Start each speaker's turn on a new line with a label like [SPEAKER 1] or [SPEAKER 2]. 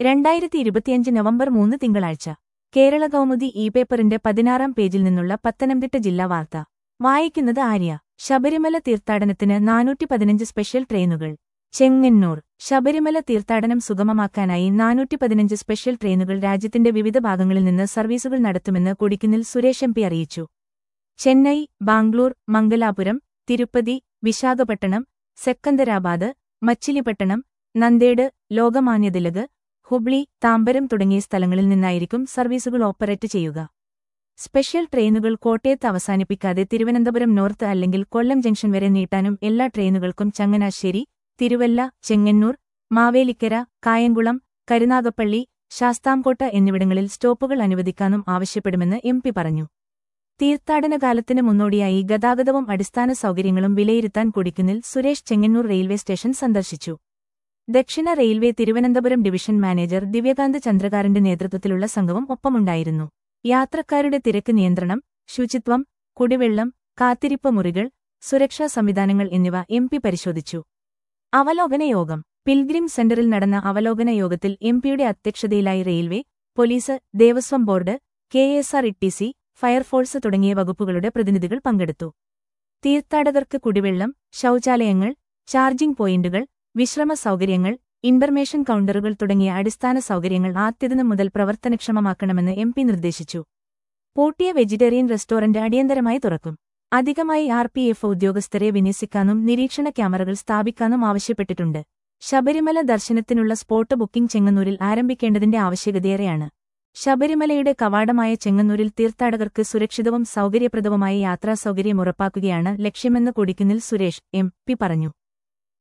[SPEAKER 1] രണ്ടായിരത്തി ഇരുപത്തിയഞ്ച് നവംബർ മൂന്ന് തിങ്കളാഴ്ച കേരള കൗമുദി ഇ പേപ്പറിന്റെ പതിനാറാം പേജിൽ നിന്നുള്ള പത്തനംതിട്ട ജില്ലാ വാർത്ത വായിക്കുന്നത് ആര്യ ശബരിമല തീർത്ഥാടനത്തിന് നാനൂറ്റി പതിനഞ്ച് സ്പെഷ്യൽ ട്രെയിനുകൾ ചെങ്ങന്നൂർ ശബരിമല തീർത്ഥാടനം സുഗമമാക്കാനായി നാനൂറ്റി പതിനഞ്ച് സ്പെഷ്യൽ ട്രെയിനുകൾ രാജ്യത്തിന്റെ വിവിധ ഭാഗങ്ങളിൽ നിന്ന് സർവീസുകൾ നടത്തുമെന്ന് കൊടിക്കുന്നിൽ സുരേഷ് എം പി അറിയിച്ചു ചെന്നൈ ബാംഗ്ലൂർ മംഗലാപുരം തിരുപ്പതി വിശാഖപട്ടണം സെക്കന്ദരാബാദ് മച്ചിലിപട്ടണം നന്ദേഡ് ലോകമാന്യതിലക് ഹുബ്ലി താമ്പരം തുടങ്ങിയ സ്ഥലങ്ങളിൽ നിന്നായിരിക്കും സർവീസുകൾ ഓപ്പറേറ്റ് ചെയ്യുക സ്പെഷ്യൽ ട്രെയിനുകൾ കോട്ടയത്ത് അവസാനിപ്പിക്കാതെ തിരുവനന്തപുരം നോർത്ത് അല്ലെങ്കിൽ കൊല്ലം ജംഗ്ഷൻ വരെ നീട്ടാനും എല്ലാ ട്രെയിനുകൾക്കും ചങ്ങനാശ്ശേരി തിരുവല്ല ചെങ്ങന്നൂർ മാവേലിക്കര കായംകുളം കരുനാഗപ്പള്ളി ശാസ്താംകോട്ട എന്നിവിടങ്ങളിൽ സ്റ്റോപ്പുകൾ അനുവദിക്കാനും ആവശ്യപ്പെടുമെന്ന് എം പി പറഞ്ഞു തീർത്ഥാടന കാലത്തിന് മുന്നോടിയായി ഗതാഗതവും അടിസ്ഥാന സൗകര്യങ്ങളും വിലയിരുത്താൻ കൊടിക്കുന്നിൽ സുരേഷ് ചെങ്ങന്നൂർ റെയിൽവേ സ്റ്റേഷൻ സന്ദർശിച്ചു ദക്ഷിണ railway Thiruvananthapuram division manager Divyakanth ചന്ദ്രകാരന്റെ നേതൃത്വത്തിലുള്ള സംഘവും ഒപ്പമുണ്ടായിരുന്നു യാത്രക്കാരുടെ തിരക്ക് നിയന്ത്രണം ശുചിത്വം കുടിവെള്ളം കാത്തിരിപ്പ് മുറികൾ സുരക്ഷാ സംവിധാനങ്ങൾ എന്നിവ എം പി പരിശോധിച്ചു അവലോകന യോഗം പിൽഗ്രിം സെന്ററിൽ നടന്ന അവലോകന യോഗത്തിൽ എം പിയുടെ അധ്യക്ഷതയിലായി railway police Devaswom board K S R E fire force തുടങ്ങിയ വകുപ്പുകളുടെ പ്രതിനിധികൾ പങ്കെടുത്തു തീർത്ഥാടകർക്ക് കുടിവെള്ളം ശൌചാലയങ്ങൾ ചാർജിംഗ് പോയിന്റുകൾ വിശ്രമ സൗകര്യങ്ങൾ ഇൻഫർമേഷൻ കൗണ്ടറുകൾ തുടങ്ങിയ അടിസ്ഥാന സൗകര്യങ്ങൾ ആദ്യദിനം മുതൽ പ്രവർത്തനക്ഷമമാക്കണമെന്ന് എം പി നിർദ്ദേശിച്ചു പൂട്ടിയ വെജിറ്റേറിയൻ റെസ്റ്റോറന്റ് അടിയന്തരമായി തുറക്കും അധികമായി ആർ പി എഫ് ഉദ്യോഗസ്ഥരെ വിന്യസിക്കാനും നിരീക്ഷണ ക്യാമറകൾ സ്ഥാപിക്കാനും ആവശ്യപ്പെട്ടിട്ടുണ്ട് ശബരിമല ദർശനത്തിനുള്ള സ്പോട്ട് ബുക്കിംഗ് ചെങ്ങന്നൂരിൽ ആരംഭിക്കേണ്ടതിന്റെ ആവശ്യകതയേറെയാണ് ശബരിമലയുടെ കവാടമായ ചെങ്ങന്നൂരിൽ തീർത്ഥാടകർക്ക് സുരക്ഷിതവും സൗകര്യപ്രദവുമായ യാത്രാസൗകര്യം ഉറപ്പാക്കുകയാണ് ലക്ഷ്യമെന്ന് കൊടിക്കുന്നിൽ സുരേഷ് എം പി പറഞ്ഞു